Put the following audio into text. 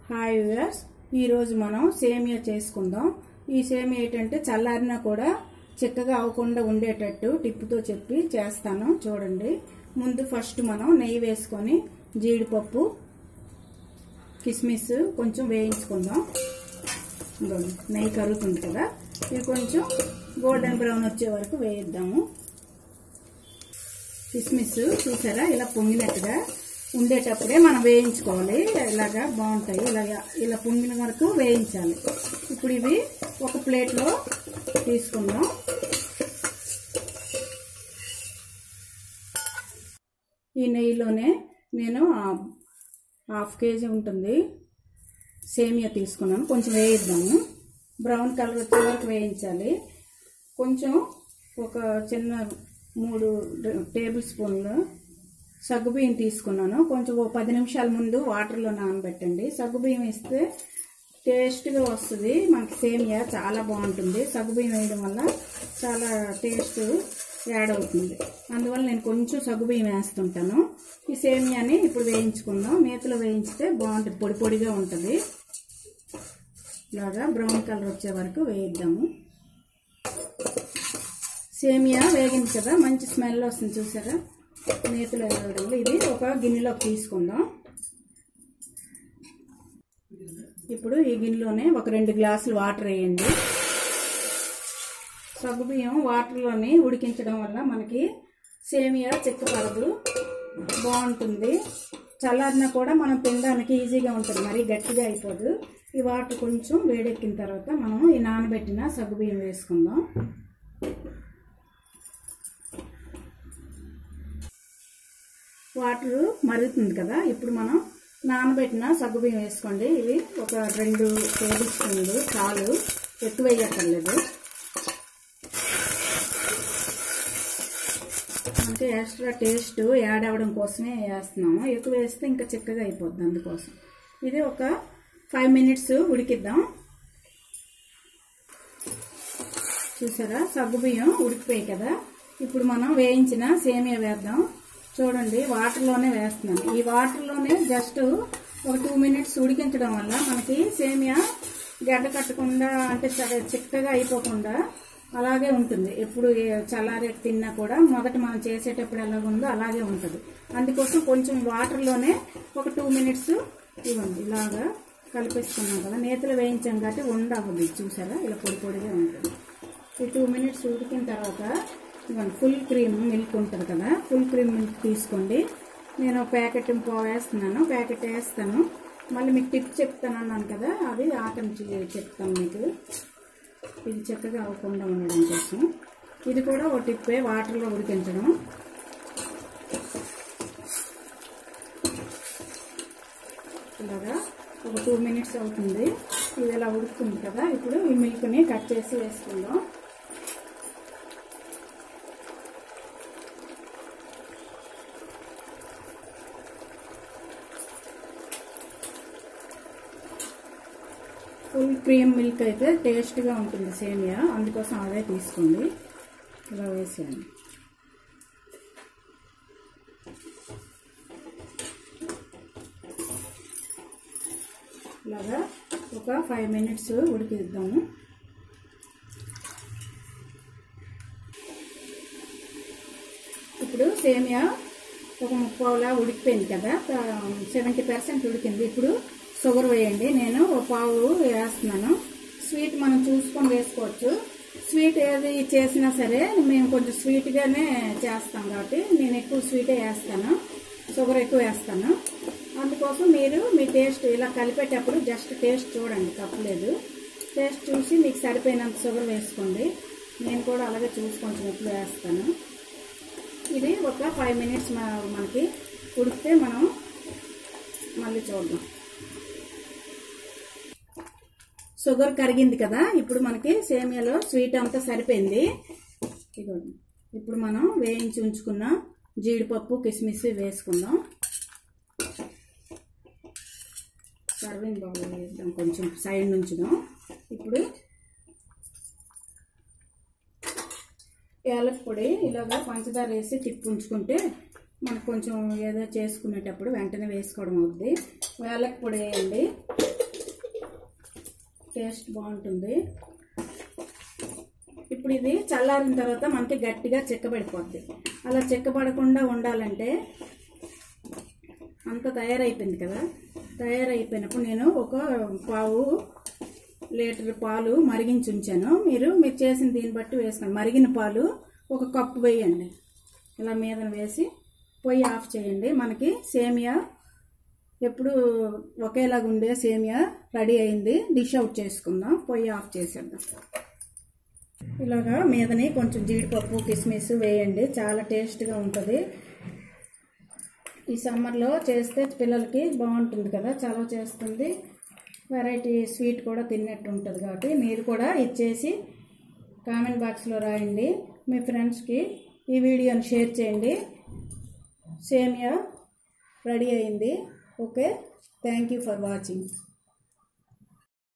hi viewers ఈరోజు మనం సేమియా చేసుకుందాం ఈ సేమియా ఏంటంటే చల్లారినా కూడా చిక్కగా అవ్వకుండా ఉండేటట్టు టిప్పుతో చెప్పి చేస్తాను చూడండి ముందు ఫస్ట్ మనం నెయ్యి వేసుకొని జీడిపప్పు కిస్మిస్ కొంచెం వేయించుకుందాం ఇదిగోండి, నెయ్యి కరుగుతుంది కదా ఇది కొంచెం గోల్డెన్ బ్రౌన్ వచ్చే వరకు వేయిద్దాము కిస్మిస్ చూసారా ఇలా పొంగినట్టుగా ఉండేటప్పుడే మనం వేయించుకోవాలి ఇలాగా బాగుంటాయి ఇలా ఇలా పొంగిన వరకు వేయించాలి ఇప్పుడు ఇవి ఒక ప్లేట్లో తీసుకుందాం ఈ నెయ్యిలోనే నేను ఆ- హాఫ్ కేజీ ఉంటుంది సేమియా తీసుకున్నాను కొంచెం వేయిద్దాము బ్రౌన్ కలర్ వచ్చే వరకు వేయించాలి కొంచెం ఒక చిన్న మూడు టేబుల్ స్పూన్లు సగ్గుబియ్యం తీసుకున్నాను కొంచెం ఓ పది నిమిషాల ముందు వాటర్లో నానబెట్టండి సగ్గుబియ్యం వేస్తే టేస్ట్గా వస్తుంది మనకి సేమియా చాలా బాగుంటుంది సగ్గుబియ్యం వేయడం వల్ల చాలా టేస్ట్ యాడ్ అవుతుంది అందువల్ల నేను కొంచెం సగ్గుబియ్యం వేస్తుంటాను ఈ సేమియాని ఇప్పుడు వేయించుకుందాం నేతిలో వేయించితే బాగుంటుంది పొడి పొడిగా ఉంటుంది ఇలాగా బ్రౌన్ కలర్ వచ్చే వరకు వేయిద్దాము సేమియా వేగింది కదా మంచి స్మెల్ వస్తుంది చూసారా నేతిలో వేయడం ఇది ఒక గిన్నెలోకి తీసుకుందాం ఇప్పుడు ఈ గిన్నెలోనే ఒక రెండు గ్లాసులు వాటర్ వేయండి సగ్గుబియ్యం వాటర్లోని ఉడికించడం వల్ల మనకి సేమియా చిక్కపడదు బాగుంటుంది చల్లారినా కూడా మనం తినడానికి ఈజీగా ఉంటుంది మరీ గట్టిగా అయిపోదు ఈ వాటర్ కొంచెం వేడెక్కిన తర్వాత మనం ఈ నానబెట్టిన సగ్గుబియ్యం వేసుకుందాం వాటర్ మరుగుతుంది కదా ఇప్పుడు మనం నానబెట్టిన సగ్గుబియ్యం వేసుకోండి ఇవి ఒక రెండు టేబుల్ స్పూన్లు చాలు ఎక్కువ వేయక్కర్లేదు అంటే ఎక్స్ట్రా టేస్ట్ యాడ్ అవ్వడం కోసమే వేస్తున్నాము ఎక్కువ వేస్తే ఇంకా చిక్కగా అయిపోద్ది అందుకోసం ఇది ఒక ఫైవ్ మినిట్స్ ఉడికిద్దాం చూసారా సగ్గుబియ్యం ఉడికిపోయాయి కదా ఇప్పుడు మనం వేయించిన సేమియా వేద్దాం చూడండి వాటర్లోనే వేస్తున్నాను ఈ వాటర్లోనే జస్ట్ ఒక టూ మినిట్స్ ఉడికించడం వల్ల మనకి సేమియా గడ్డ కట్టకుండా అంటే సరే చిక్కగా అయిపోకుండా అలాగే ఉంటుంది ఎప్పుడు ఏ- చల్లారేటి తిన్నా కూడా మొదట మనం చేసేటప్పుడు ఎలా ఉందో అలాగే ఉంటుంది అందుకోసం కొంచెం వాటర్లోనే ఒక టూ మినిట్స్ ఇవ్వండి ఇలాగా కలిపేసుకున్నాం కదా నేతలు వేయించాం కాబట్టి ఉండవద్దు చూసారా ఇలా పొడి పొడిగా ఉంటుంది ఈ టూ మినిట్స్ ఉడికిన తర్వాత ఇవ్వండి ఫుల్ క్రీమ్ మిల్క్ ఉంటుంది కదా ఫుల్ క్రీమ్ మిల్క్ తీసుకోండి నేను ప్యాకెట్ వేస్తున్నాను ప్యాకెట్ వేస్తాను మళ్ళీ మీకు టిప్ చెప్తాను అన్నాను కదా అది ఆఖరి నుంచి చెప్తాను మీకు ఇది చక్కగా అవ్వకుండా ఉండడం కోసం ఇది కూడా ఒక టిప్పే వాటర్లో ఉడికించడం ఇలాగా ఒక టూ మినిట్స్ అవుతుంది ఇది ఇలా ఉడుకుతుంది కదా ఇప్పుడు ఈ మిల్క్ని కట్ చేసి వేసుకుందాం ఫుల్ క్రీమ్ మిల్క్ అయితే టేస్ట్గా ఉంటుంది సేమియా అందుకోసం అదే తీసుకోండి ఇలా వేసాను ఇలాగా ఒక ఫైవ్ మినిట్స్ ఉడికిద్దాము ఇప్పుడు సేమియా ఒక ముప్పావులా ఉడికిపోయింది కదా సెవెంటీ పర్సెంట్ ఉడికింది ఇప్పుడు షుగర్ వేయండి నేను ఒక పావు వేస్తున్నాను స్వీట్ మనం చూసుకొని వేసుకోవచ్చు స్వీట్ ఏది చేసినా సరే మేము కొంచెం స్వీట్గానే చేస్తాం కాబట్టి నేను ఎక్కువ స్వీటే వేస్తాను షుగర్ ఎక్కువ వేస్తాను అందుకోసం మీరు మీ టేస్ట్ ఇలా కలిపేటప్పుడు జస్ట్ టేస్ట్ చూడండి తప్పలేదు టేస్ట్ చూసి మీకు సరిపోయినంత షుగర్ వేసుకోండి నేను కూడా అలాగే చూసి కొంచెం ఎక్కువ వేస్తాను ఇది ఒక ఫైవ్ మినిట్స్ మనకి ఉడికితే మనం మళ్ళీ చూద్దాం షుగర్ కరిగింది కదా ఇప్పుడు మనకి సేమియాలో స్వీట్ అంతా సరిపోయింది ఇదిగోండి ఇప్పుడు మనం వేయించి ఉంచుకున్న జీడిపప్పు కిస్మిస్ వేసుకుందాం సర్వింగ్ బౌల్ వేద్దాం కొంచెం సైడ్ నుంచుదాం ఇప్పుడు యాలక్ పొడి ఇలాగా పంచదార వేసి తిప్పి ఉంచుకుంటే మనకు కొంచెం ఏదో చేసుకునేటప్పుడు వెంటనే వేసుకోవడం అవుద్ది యాలక్ పొడి వేయండి టేస్ట్ బాగుంటుంది ఇప్పుడు ఇది చల్లారిన తర్వాత మనకి గట్టిగా చెక్కబడిపోద్ది అలా చెక్కబడకుండా ఉండాలంటే అంత తయారైపోయింది కదా తయారైపోయినప్పుడు నేను ఒక పావు లీటర్ పాలు మరిగించి ఉంచాను మీరు మీరు చేసిన దీన్ని బట్టి వేసుకోండి మరిగిన పాలు ఒక కప్పు వేయండి ఇలా మీద వేసి పొయ్యి ఆఫ్ చేయండి మనకి సేమియా ఎప్పుడు ఒకేలాగా ఉండే సేమియా రెడీ అయింది డిష్ అవుట్ చేసుకుందాం పొయ్యి ఆఫ్ చేసేద్దాం ఇలాగా మీదని కొంచెం జీడిపప్పు కిస్మిస్ వేయండి చాలా టేస్ట్గా ఉంటుంది ఈ సమ్మర్లో చేస్తే పిల్లలకి బాగుంటుంది కదా చాలా చేస్తుంది వెరైటీ స్వీట్ కూడా తిన్నట్టు ఉంటుంది కాబట్టి మీరు కూడా ఇచ్చేసి కామెంట్ బాక్స్లో రాయండి మీ ఫ్రెండ్స్కి ఈ వీడియోని షేర్ చేయండి సేమియా రెడీ అయింది okay thank you for watching